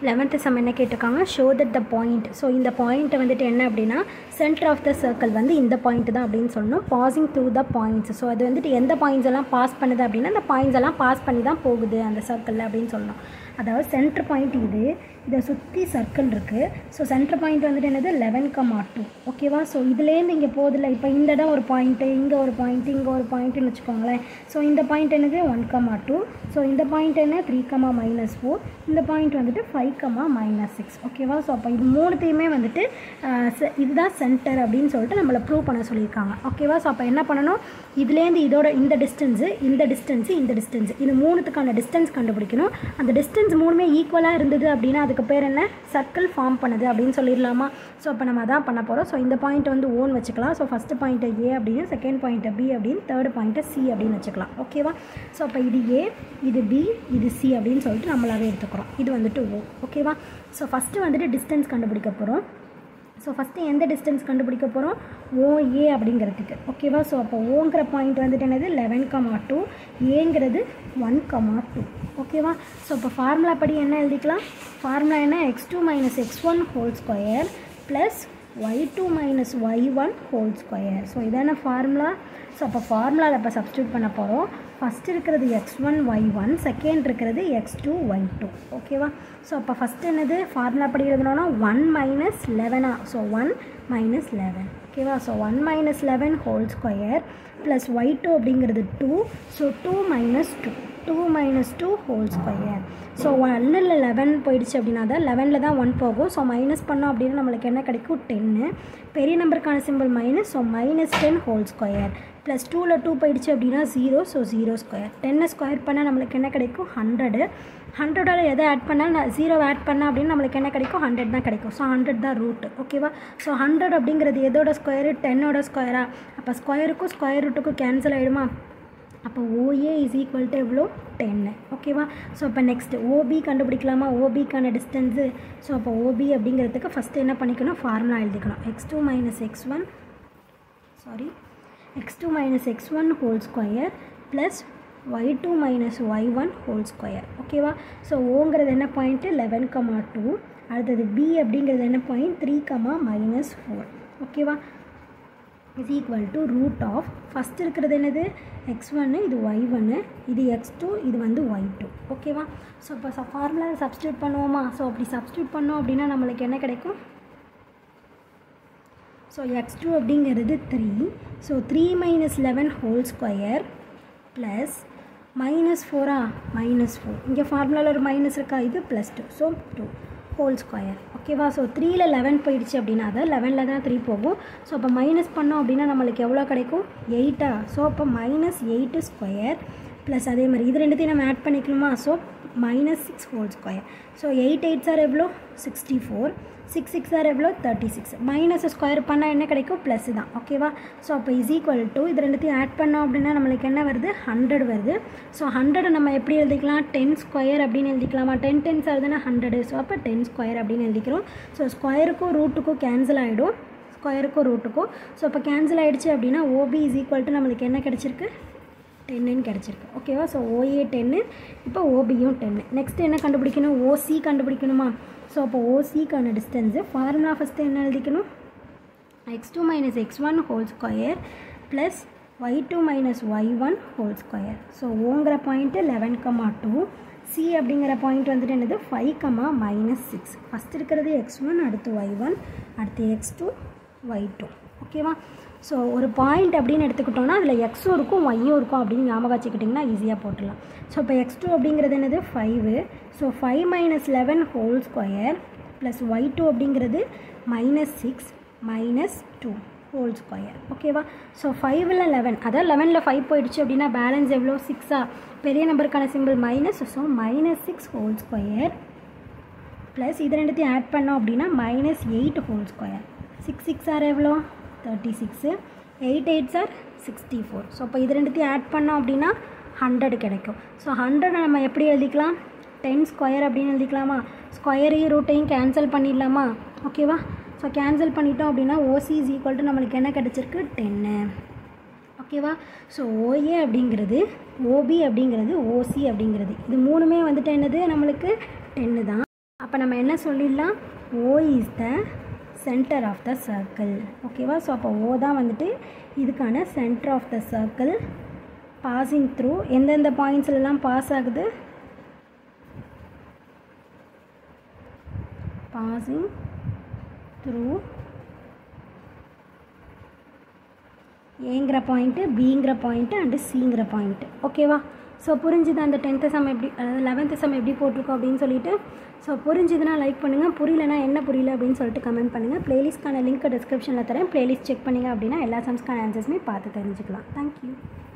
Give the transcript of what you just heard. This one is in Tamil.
லெவன்த்து சம் என்ன கேட்டிருக்காங்க show that the point so இந்த பாயிண்ட் வந்துட்டு என்ன அப்படின்னா சென்டர் ஆஃப் த சர்க்கிள் வந்து இந்த பாயிண்ட் தான் அப்படின்னு சொல்லணும் passing through the points so அது வந்துட்டு எந்த பாயிண்ட்ஸ் எல்லாம் பாஸ் பண்ணுது அப்படின்னா அந்த பாயிண்ட்ஸ் எல்லாம் பாஸ் பண்ணி தான் போகுது அந்த சர்க்கிளில் அப்படின்னு சொல்லணும் அதாவது சென்டர் பாயிண்ட் இது இதை சுற்றி சர்க்கிள் இருக்குது ஸோ சென்டர் பாயிண்ட் வந்துட்டு என்னது லெவன் கமா டூ ஓகேவா ஸோ இதுலேருந்து இங்கே போதில்ல இப்போ இந்த இடம் ஒரு பாயிண்ட்டு இங்கே ஒரு பாயிண்ட்டு இங்கே ஒரு பாயிண்ட்டுன்னு வச்சுக்கோங்களேன் ஸோ இந்த பாயிண்ட் என்னது ஒன் கமா டூ ஸோ இந்த பாயிண்ட் என்ன த்ரீ கமா மைனஸ் ஃபோர் இந்த பாயிண்ட் வந்துட்டு ஃபைவ் கமா மைனஸ் சிக்ஸ் ஓகேவா ஸோ அப்போ இது மூணுத்தையுமே வந்துட்டு ஆஹ், se- இதுதான் சென்டர் அப்படின்னு சொல்லிட்டு நம்மளை ப்ரூவ் பண்ண சொல்லியிருக்காங்க ஓகேவா ஸோ அப்போ என்ன பண்ணணும் இதுலேருந்து இதோட இந்த டிஸ்டன்ஸு இந்த டிஸ்டன்ஸு இந்த டிஸ்டன்ஸ் இது மூணுத்துக்கான டிஸ்டன்ஸ் கண்டுபிடிக்கணும் அந்த டிஸ்டன்ஸ் மூணுமே ஈக்குவலாக இருந்தது அப்படின்னா அதுக்கு பேர் என்ன சர்க்கிள் ஃபார்ம் பண்ணுது அப்படின்னு சொல்லிடலாமா ஸோ அப்போ நம்ம அதான் பண்ண போகிறோம் ஸோ இந்த பாயிண்ட் வந்து ஓன் வச்சுக்கலாம் ஸோ ஃபஸ்ட்டு பாயிண்ட்டை ஏ அப்படின்னு செகண்ட் பாயிண்ட்டை பி அப்படின்னு தேர்ட் பாயிண்ட்டை சி அப்படின்னு வச்சுக்கலாம் ஓகேவா ஸோ அப்போ இது ஏ இது பி இது சி அப்படின்னு சொல்லிட்டு நம்மளாவே எடுத்துக்கிறோம் இது வந்துட்டு ஓ ஓகேவா ஸோ ஃபஸ்ட்டு வந்துட்டு டிஸ்டன்ஸ் கண்டுபிடிக்க போகிறோம் ஸோ ஃபஸ்ட்டு எந்த டிஸ்டன்ஸ் கண்டுபிடிக்க போகிறோம் ஓஏ அப்படிங்கிறதுக்கு ஓகேவா ஸோ அப்போ ஓங்கிற பாயிண்ட் வந்துட்டு என்னது லெவன் கமா டூ ஏங்கிறது ஒன் கமா டூ ஓகேவா ஸோ இப்போ ஃபார்முலா படி என்ன எழுதிக்கலாம் ஃபார்முலா என்ன x two minus x one whole square plus y two minus y one whole square so இதான ஃபார்முலா ஸோ அப்போ ஃபார்முலாவில் இப்போ சப்ஸ்டியூட் பண்ண போகிறோம் ஃபஸ்ட் இருக்கிறது x one y one second இருக்கிறது எக்ஸ் டூ ஒய் டூ ஓகேவா ஸோ அப்போ ஃபஸ்ட் என்னது ஃபார்முலா படி எழுதணும்னா ஒன் மைனஸ் லெவனா ஸோ ஒன் மைனஸ் லெவன் ஓகேவா so one minus eleven whole square plus y two அப்படிங்கிறது two so two minus two two minus two whole square so ஒன்னில் லெவன் போயிடுச்சு அப்படின்னா தான் லெவனில் தான் ஒன் போகும் ஸோ மைனஸ் பண்ணோம் அப்படின்னா நம்மளுக்கு என்ன கிடைக்கும் டென்னு பெரிய நம்பருக்கான simple minus so minus ten whole square plus டூவில் டூ போயிடுச்சு அப்படின்னா ஜீரோ ஸோ ஜீரோ ஸ்கொயர் டென்னை ஸ்கொயர் பண்ணால் நம்மளுக்கு என்ன கிடைக்கும் ஹண்ட்ரடு ஹண்ட்ரடோட எதை ஆட் பண்ணால் நான் ஜீரோ ஆட் பண்ணால் அப்படின்னு நம்மளுக்கு என்ன கிடைக்கும் ஹண்ட்ரட் தான் கிடைக்கும் ஸோ ஹண்ட்ரட் தான் ரூட் ஓகேவா ஸோ ஹண்ட்ரட் அப்படிங்கிறது எதோட ஸ்கொயரு டென்னோட ஸ்கொயரா அப்போ ஸ்கொயருக்கும் ஸ்கொயர் ரூட்டுக்கும் கேன்சல் ஆகிடுமா அப்போ ஓஏ இஸ் ஈக்குவல் டு எவ்வளோ டென்னு ஓகேவா ஸோ இப்போ நெக்ஸ்ட் ஓபி கண்டுபிடிக்கலாமா ஓபிக்கான டிஸ்டன்ஸு ஸோ அப்போ ஓபி அப்படிங்கிறதுக்கு ஃபஸ்ட்டு என்ன பண்ணிக்கணும் ஃபார்முலா எழுதிக்கணும் x two minus x one sorry x two minus x one whole square plus y two minus y one whole square ஓகேவா ஸோ ஓங்கிறது என்ன பாயிண்ட்டு லெவன் கமா டூ அடுத்தது பி அப்படிங்கிறது என்ன point three comma minus four ஓகேவா is equal to root of first இருக்கிறது என்னது எக்ஸ் ஒன்று இது ஒய் ஒன்று இது எக்ஸ் டூ இது வந்து ஒய் டூ ஓகேவா ஸோ இப்போ ஃபார்முலா சப்ஸ்டியூட் பண்ணுவோமா ஸோ அப்படி சப்ஸ்டியூட் பண்ணோம் அப்படின்னா நம்மளுக்கு என்ன கிடைக்கும் ஸோ எக்ஸ் டூ அப்படிங்கிறது three so three minus eleven whole square plus minus ஃபோரா மைனஸ் ஃபோர் இங்கே ஃபார்முலாவில் ஒரு மைனஸ் இருக்கா இது plus two so two whole square ஓகேவா ஸோ த்ரீயில் லெவன் போயிடுச்சு அப்படின்னா அதை லெவனில் தான் த்ரீ போகும் ஸோ அப்போ மைனஸ் பண்ணோம் அப்படின்னா நம்மளுக்கு எவ்வளோ கிடைக்கும் எயிட்டா ஸோ அப்போ மைனஸ் எயிட்டு ஸ்கொயர் ப்ளஸ் அதே மாதிரி இது ரெண்டுத்தையும் நம்ம ஆட் பண்ணிக்கணுமா so minus six whole square so eight eight sir எவ்வளோ sixty four six six are எவ்வளோ தேர்ட்டி சிக்ஸ் மைனஸ் ஸ்கொயர் பண்ணால் என்ன கிடைக்கும் ப்ளஸ் தான் ஓகேவா ஸோ அப்போ இஸ் ஈக்குவல் டு இது ரெண்டுத்தையும் ஆட் பண்ணோம் அப்படின்னா நம்மளுக்கு என்ன வருது ஹண்ட்ரட் வருது ஸோ ஹண்ட்ரட் நம்ம எப்படி எழுதிக்கலாம் டென் ஸ்கொயர் அப்படின்னு எழுதிக்கலாமா டென் டென்ஸ் ஆகுதுன்னா ஹண்ட்ரடு ஸோ அப்போ டென் ஸ்கொயர் அப்படின்னு எழுதிக்கிறோம் ஸோ ஸ்கொயருக்கும் ரூட்டுக்கும் கேன்சல் ஆகிடும் ஸ்கொயருக்கும் ரூட்டுக்கும் ஸோ இப்போ கேன்சல் ஆகிடுச்சு அப்படின்னா ஓபி இஸ் ஈக்குவல் டு நம்மளுக்கு என்ன கிடச்சிருக்கு டென்னுன்னு கிடச்சிருக்கு ஓகேவா ஸோ ஓஏ டென்னு இப்போ ஓபியும் டென்னு நெக்ஸ்ட் என்ன கண்டுபிடிக்கணும் ஓசி கண்டுபிடிக்கணுமா ஸோ அப்போ ஓசிக்கான டிஸ்டன்ஸு ஃபார்முலா ஃபஸ்ட்டு என்ன எழுதிக்கணும் x two minus x one whole square plus y two minus y one whole square so ஓங்கிற point eleven comma two C அப்படிங்கிற பாயிண்ட் வந்துட்டு என்னது five comma minus six first இருக்கிறது எக்ஸ் ஒன் அடுத்து ஒய் ஒன் அடுத்து எக்ஸ் டூ ஒய் டூ ஓகேவா ஸோ ஒரு பாயிண்ட் அப்படின்னு எடுத்துக்கிட்டோம்னா அதில் எக்ஸும் இருக்கும் ஒய்யும் இருக்கும் அப்படின்னு ஞாபகம் வச்சுக்கிட்டிங்கன்னா ஈஸியாக போட்டுடலாம் ஸோ இப்போ எக்ஸ் டூ அப்படிங்கிறது என்னது five so five minus eleven whole square plus y two அப்படிங்கிறது minus six minus two whole square ஓகேவா ஸோ ஃபைவ்ல லெவன் அதான் லெவனில் ஃபைவ் போயிடுச்சு அப்படின்னா பேலன்ஸ் எவ்வளோ சிக்ஸா பெரிய நம்பருக்கான simple minus so minus six whole square plus இது ரெண்டுத்தையும் ஆட் பண்ணோம் அப்படின்னா minus eight whole square six six are எவ்வளோ thirty six eight eight sir sixty four so அப்போ இது ரெண்டுத்தையும் ஆட் பண்ணோம் அப்படின்னா ஹண்ட்ரட் கிடைக்கும் ஸோ ஹண்ட்ரட் நம்ம எப்படி எழுதிக்கலாம் டென் ஸ்கொயர் அப்படின்னு எழுதிக்கலாமா ஸ்கொயரையும் ரூட்டையும் கேன்சல் பண்ணிடலாமா ஓகேவா ஸோ கேன்சல் பண்ணிட்டோம் அப்படின்னா ஓசி இஸ் ஈக்குவல் டு நம்மளுக்கு என்ன கிடச்சிருக்கு டென்னு ஓகேவா ஸோ ஓஏ அப்படிங்கிறது ஓபி அப்படிங்கிறது ஓசி அப்படிங்கிறது இது மூணுமே வந்துட்டு என்னது நம்மளுக்கு டென்னு தான் அப்போ அப்போ நம்ம என்ன சொல்லிடலாம் O is the centre of the circle ஓகேவா ஸோ அப்போ ஓ தான் வந்துட்டு இதுக்கான centre of the circle passing through எந்தெந்த பாயிண்ட்ஸ்லலாம் பாஸ் ஆகுது பாசிங் த்ரூ ஏங்கிற பாயிண்ட்டு பிங்கிற பாயிண்ட்டு அண்டு சிங்கிற பாயிண்ட்டு ஓகேவா ஸோ புரிஞ்சுது அந்த டென்த்து சம் எப்படி அதாவது லெவன்த்து சம் எப்படி போட்டிருக்கோம் அப்படின்னு சொல்லிட்டு ஸோ புரிஞ்சுதுன்னா லைக் பண்ணுங்கள் புரியலனா என்ன புரியல அப்படின்னு சொல்லிட்டு கமெண்ட் பண்ணுங்கள் ப்ளேலிஸ்ட்கான லிங்க் டிஸ்கிரிப்ஷனில் தரேன் ப்ளேலிஸ்ட் செக் பண்ணிங்க அப்படின்னா எல்லா சம்ஸ்க்கான ஆன்சர்ஸுமே பார்த்து தெரிஞ்சுக்கலாம் தேங்க்யூ